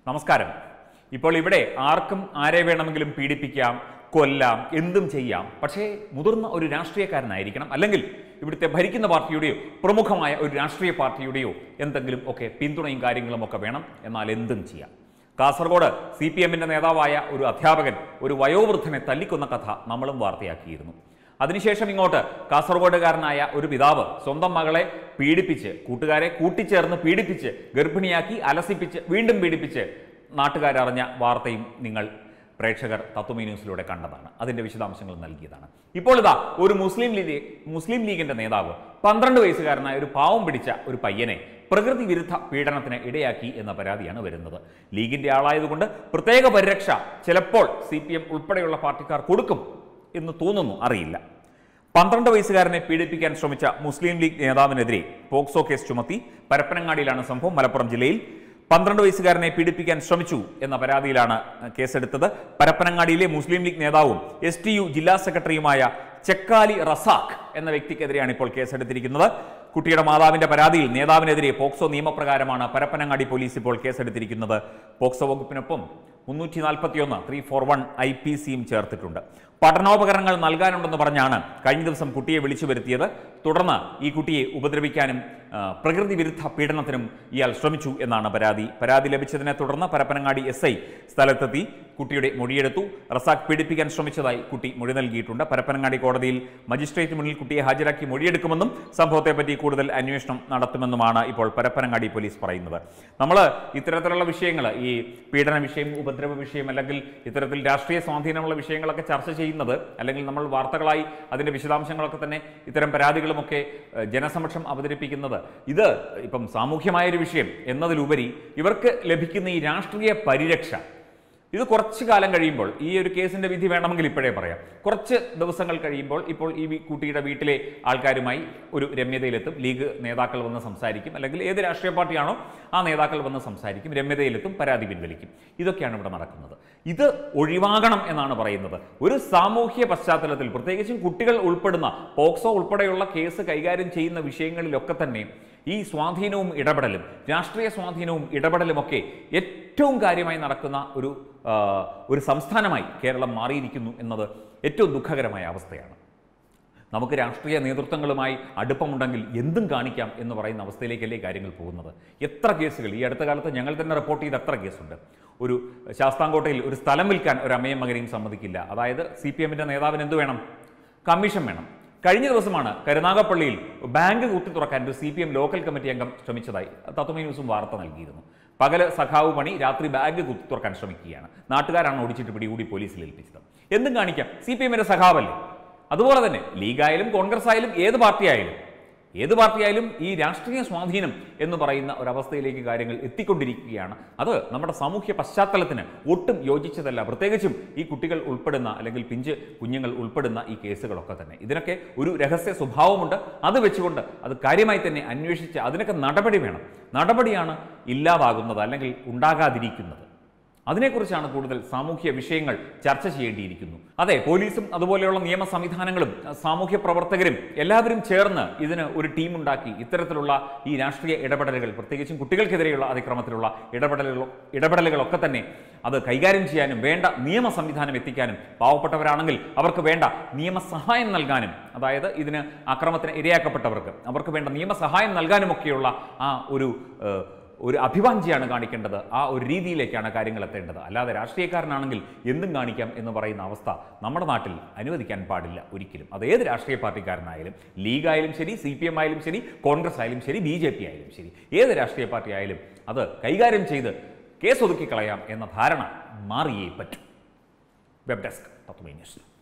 നമസ്കാരം ഇപ്പോൾ ഇവിടെ ആർക്കും ആരെ വേണമെങ്കിലും പീഡിപ്പിക്കാം കൊല്ലാം എന്തും ചെയ്യാം പക്ഷേ മുതിർന്ന ഒരു രാഷ്ട്രീയക്കാരനായിരിക്കണം അല്ലെങ്കിൽ ഇവിടുത്തെ ഭരിക്കുന്ന പാർട്ടിയുടെയോ പ്രമുഖമായ ഒരു രാഷ്ട്രീയ പാർട്ടിയുടെയോ എന്തെങ്കിലും ഒക്കെ പിന്തുണയും കാര്യങ്ങളും ഒക്കെ വേണം എന്നാൽ എന്തും ചെയ്യാം കാസർഗോഡ് സി പി എമ്മിന്റെ നേതാവായ ഒരു അധ്യാപകൻ ഒരു വയോവൃദ്ധനെ തല്ലിക്കൊന്ന കഥ നമ്മളും വാർത്തയാക്കിയിരുന്നു അതിനുശേഷം ഇങ്ങോട്ട് കാസർഗോഡുകാരനായ ഒരു പിതാവ് സ്വന്തം മകളെ പീഡിപ്പിച്ച് കൂട്ടുകാരെ കൂട്ടിച്ചേർന്ന് പീഡിപ്പിച്ച് ഗർഭിണിയാക്കി അലസിപ്പിച്ച് വീണ്ടും പീഡിപ്പിച്ച് നാട്ടുകാരറിഞ്ഞ വാർത്തയും നിങ്ങൾ പ്രേക്ഷകർ തത്വമി ന്യൂസിലൂടെ കണ്ടതാണ് അതിന്റെ വിശദാംശങ്ങൾ നൽകിയതാണ് ഇപ്പോൾ ഇതാ ഒരു മുസ്ലിം ലീഗ് മുസ്ലിം ലീഗിന്റെ നേതാവ് പന്ത്രണ്ട് വയസ്സുകാരനായ ഒരു പാവം പിടിച്ച ഒരു പയ്യനെ പ്രകൃതി വിരുദ്ധ പീഡനത്തിന് ഇടയാക്കി എന്ന പരാതിയാണ് വരുന്നത് ലീഗിന്റെ ആളായതുകൊണ്ട് പ്രത്യേക പരിരക്ഷ ചിലപ്പോൾ സി പി എം ഉൾപ്പെടെയുള്ള പാർട്ടിക്കാർ കൊടുക്കും എന്ന് തോന്നുന്നു അറിയില്ല പന്ത്രണ്ട് വയസ്സുകാരനെ പീഡിപ്പിക്കാൻ ശ്രമിച്ച മുസ്ലിം ലീഗ് നേതാവിനെതിരെ പോക്സോ കേസ് ചുമത്തി പരപ്പനങ്ങാടിയിലാണ് സംഭവം മലപ്പുറം ജില്ലയിൽ പന്ത്രണ്ട് വയസ്സുകാരനെ പീഡിപ്പിക്കാൻ ശ്രമിച്ചു എന്ന പരാതിയിലാണ് കേസെടുത്തത് പരപ്പനങ്ങാടിയിലെ മുസ്ലിം ലീഗ് നേതാവും എസ് ടി യു ജില്ലാ സെക്രട്ടറിയുമായ ചെക്കാലി റസാഖ് എന്ന വ്യക്തിക്കെതിരെയാണ് ഇപ്പോൾ കേസെടുത്തിരിക്കുന്നത് കുട്ടിയുടെ മാതാവിന്റെ പരാതിയിൽ നേതാവിനെതിരെ പോക്സോ നിയമപ്രകാരമാണ് പരപ്പനങ്ങാടി പോലീസ് ഇപ്പോൾ കേസെടുത്തിരിക്കുന്നത് പോക്സോ വകുപ്പിനൊപ്പം മുന്നൂറ്റി നാൽപ്പത്തിയൊന്ന് three four one I P സിയും ചേർത്തിട്ടുണ്ട് പഠനോപകരണങ്ങൾ നൽകാനുണ്ടെന്ന് പറഞ്ഞാണ് കഴിഞ്ഞ ദിവസം കുട്ടിയെ വിളിച്ചു വരുത്തിയത് തുടർന്ന് ഈ കുട്ടിയെ ഉപദ്രവിക്കാനും ആ, പ്രകൃതി വിരുദ്ധ പീഡനത്തിനും ഇയാൾ ശ്രമിച്ചു എന്നാണ് പരാതി പരാതി ലഭിച്ചതിനെ തുടർന്ന് പരപ്പനങ്ങാടി എസ് ഐ സ്ഥലത്തെത്തി കുട്ടിയുടെ മൊഴിയെടുത്തു റസാഖ് പീഡിപ്പിക്കാൻ ശ്രമിച്ചതായി കുട്ടി മൊഴി നൽകിയിട്ടുണ്ട് പരപ്പനങ്ങാടി കോടതിയിൽ മജിസ്ട്രേറ്റ് മുന്നിൽ കുട്ടിയെ ഹാജരാക്കി മൊഴിയെടുക്കുമെന്നും സംഭവത്തെപ്പറ്റി കൂടുതൽ അന്വേഷണം നടത്തുമെന്നുമാണ് ഇപ്പോൾ പരപ്പനങ്ങാടി പോലീസ് പറയുന്നത് നമ്മൾ ഇത്തരത്തിലുള്ള വിഷയങ്ങൾ ഈ പീഡന വിഷയം ഉപദ്രവ വിഷയം അല്ലെങ്കിൽ ഇത്തരത്തിൽ രാഷ്ട്രീയ സ്വാധീനമുള്ള വിഷയങ്ങളൊക്കെ ചർച്ച ചെയ്യുന്നത് അല്ലെങ്കിൽ നമ്മൾ വാർത്തകളായി അതിൻ്റെ വിശദാംശങ്ങളൊക്കെ തന്നെ ഇത്തരം പരാതികളുമൊക്കെ ഏഹ്, ജനസമക്ഷം അവതരിപ്പിക്കുന്നത് ഇത് ഇപ്പം സാമൂഹ്യമായൊരു വിഷയം എന്നതിലുപരി ഇവർക്ക് ലഭിക്കുന്ന ഈ രാഷ്ട്രീയ പരിരക്ഷ ഇത് കുറച്ച് കാലം കഴിയുമ്പോൾ ഈ ഒരു കേസിന്റെ വിധി വേണമെങ്കിൽ ഇപ്പോഴേ പറയാം കുറച്ച് ദിവസങ്ങൾ കഴിയുമ്പോൾ ഇപ്പോൾ ഈ വി- കുട്ടിയുടെ വീട്ടിലെ ആൾക്കാരുമായി ഒരു രമ്യതയിലെത്തും ലീഗ് നേതാക്കൾ വന്ന് സംസാരിക്കും അല്ലെങ്കിൽ ഏത് രാഷ്ട്രീയ പാർട്ടിയാണോ ആ നേതാക്കൾ വന്ന് സംസാരിക്കും രമ്യതയിലെത്തും പരാതി പിൻവലിക്കും ഇതൊക്കെയാണ് ഇവിടെ നടക്കുന്നത് ഇത് ഒഴിവാകണം എന്നാണ് പറയുന്നത് ഒരു സാമൂഹ്യ പശ്ചാത്തലത്തിൽ പ്രത്യേകിച്ചും കുട്ടികൾ ഉൾപ്പെടുന്ന പോക്സോ ഉൾപ്പെടെയുള്ള കേസ് കൈകാര്യം ചെയ്യുന്ന വിഷയങ്ങളിലൊക്കെ തന്നെ ഈ സ്വാധീനവും ഇടപെടലും രാഷ്ട്രീയ സ്വാധീനവും ഇടപെടലുമൊക്കെ ഏറ്റവും കാര്യമായി നടക്കുന്ന ഒരു ആ, ഒരു സംസ്ഥാനമായി കേരളം മാറിയിരിക്കുന്നു എന്നത് ഏറ്റവും ദുഃഖകരമായ അവസ്ഥയാണ് നമുക്ക് രാഷ്ട്രീയ നേതൃത്വങ്ങളുമായി അടുപ്പമുണ്ടെങ്കിൽ എന്തും കാണിക്കാം എന്ന് പറയുന്ന അവസ്ഥയിലേക്കല്ലേ കാര്യങ്ങൾ പോകുന്നത് എത്ര കേസുകൾ ഈ അടുത്ത കാലത്ത് ഞങ്ങൾ തന്നെ റിപ്പോർട്ട് ചെയ്ത എത്ര കേസുണ്ട് ഒരു ശാസ്താംകോട്ടയിൽ ഒരു സ്ഥലം വിൽക്കാൻ ഒരു അമ്മയും മകനെയും സമ്മതിക്കില്ല അതായത് സി പി എമ്മിൻ്റെ നേതാവിന് എന്ത് വേണം കമ്മീഷൻ വേണം കഴിഞ്ഞ ദിവസമാണ് കരുനാഗപ്പള്ളിയിൽ ബാങ്ക് കുത്തി തുറക്കാൻ ഒരു C P M local committee അംഗം ശ്രമിച്ചതായി തത്വമേ ന്യൂസും വാർത്ത നൽകിയിരുന്നു പകല് സഖാവ് പണി രാത്രി ബാങ്ക് കുത്തി തുറക്കാൻ ശ്രമിക്കുകയാണ് നാട്ടുകാരാണ് ഓടിച്ചിട്ട് പിടികൂടി പോലീസിൽ ഏൽപ്പിച്ചത് എന്തും കാണിക്കാം സി പി എമ്മിന്റെ സഖാവല്ലേ അതുപോലെ തന്നെ ലീഗായാലും കോൺഗ്രസ് ആയാലും ഏത് പാർട്ടി ആയാലും ഏത് പാർട്ടി ആയാലും ഈ രാഷ്ട്രീയ സ്വാധീനം എന്ന് പറയുന്ന ഒരവസ്ഥയിലേക്ക് കാര്യങ്ങൾ എത്തിക്കൊണ്ടിരിക്കുകയാണ് അത് നമ്മുടെ സാമൂഹ്യ പശ്ചാത്തലത്തിന് ഒട്ടും യോജിച്ചതല്ല പ്രത്യേകിച്ചും ഈ കുട്ടികൾ ഉൾപ്പെടുന്ന അല്ലെങ്കിൽ പിഞ്ച് കുഞ്ഞുങ്ങൾ ഉൾപ്പെടുന്ന ഈ കേസുകളൊക്കെ തന്നെ ഇതിനൊക്കെ ഒരു രഹസ്യ സ്വഭാവമുണ്ട് അത് വെച്ചുകൊണ്ട് അത് കാര്യമായി തന്നെ അന്വേഷിച്ച് അതിനൊക്കെ നടപടി വേണം നടപടിയാണ് ഇല്ലാതാകുന്നത് അല്ലെങ്കിൽ ഉണ്ടാകാതിരിക്കുന്നത് അതിനെക്കുറിച്ചാണ് കൂടുതൽ സാമൂഹ്യ വിഷയങ്ങൾ ചർച്ച ചെയ്യേണ്ടിയിരിക്കുന്നു അതെ പോലീസും അതുപോലെയുള്ള നിയമ സംവിധാനങ്ങളും സാമൂഹ്യ പ്രവർത്തകരും എല്ലാവരും ചേർന്ന് ഇതിന് ഒരു ടീം ഉണ്ടാക്കി ഇത്തരത്തിലുള്ള ഈ രാഷ്ട്രീയ ഇടപെടലുകൾ പ്രത്യേകിച്ചും കുട്ടികൾക്കെതിരെയുള്ള അതിക്രമത്തിലുള്ള ഇടപെടലുകൾ ഇടപെടലുകളൊക്കെ തന്നെ അത് കൈകാര്യം ചെയ്യാനും വേണ്ട നിയമ സംവിധാനം എത്തിക്കാനും പാവപ്പെട്ടവരാണെങ്കിൽ അവർക്ക് വേണ്ട നിയമസഹായം നൽകാനും അതായത് ഇതിന് അക്രമത്തിന് ഇരയാക്കപ്പെട്ടവർക്ക് അവർക്ക് വേണ്ട നിയമസഹായം നൽകാനുമൊക്കെയുള്ള ആ ഒരു ഏഹ്, ഒരു അഭിവാഞ്ചിയാണ് കാണിക്കേണ്ടത് ആ ഒരു രീതിയിലേക്കാണ് കാര്യങ്ങൾ എത്തേണ്ടത് അല്ലാതെ രാഷ്ട്രീയക്കാരനാണെങ്കിൽ എന്തും കാണിക്കാം എന്ന് പറയുന്ന അവസ്ഥ നമ്മുടെ നാട്ടിൽ അനുവദിക്കാൻ പാടില്ല ഒരിക്കലും അത് ഏത് രാഷ്ട്രീയ പാർട്ടിക്കാരനായാലും ലീഗായാലും ശരി സി പി എം ആയാലും ശരി കോൺഗ്രസ് ആയാലും ശരി ബി ജെ പി ആയാലും ശരി ഏത് രാഷ്ട്രീയ പാർട്ടി ആയാലും അത് കൈകാര്യം ചെയ്ത് കേസ് ഒതുക്കി കളയാം എന്ന ധാരണ മാറിയേ പറ്റൂ വെബ് ഡെസ്ക് തത്വമേ ന്യൂസ്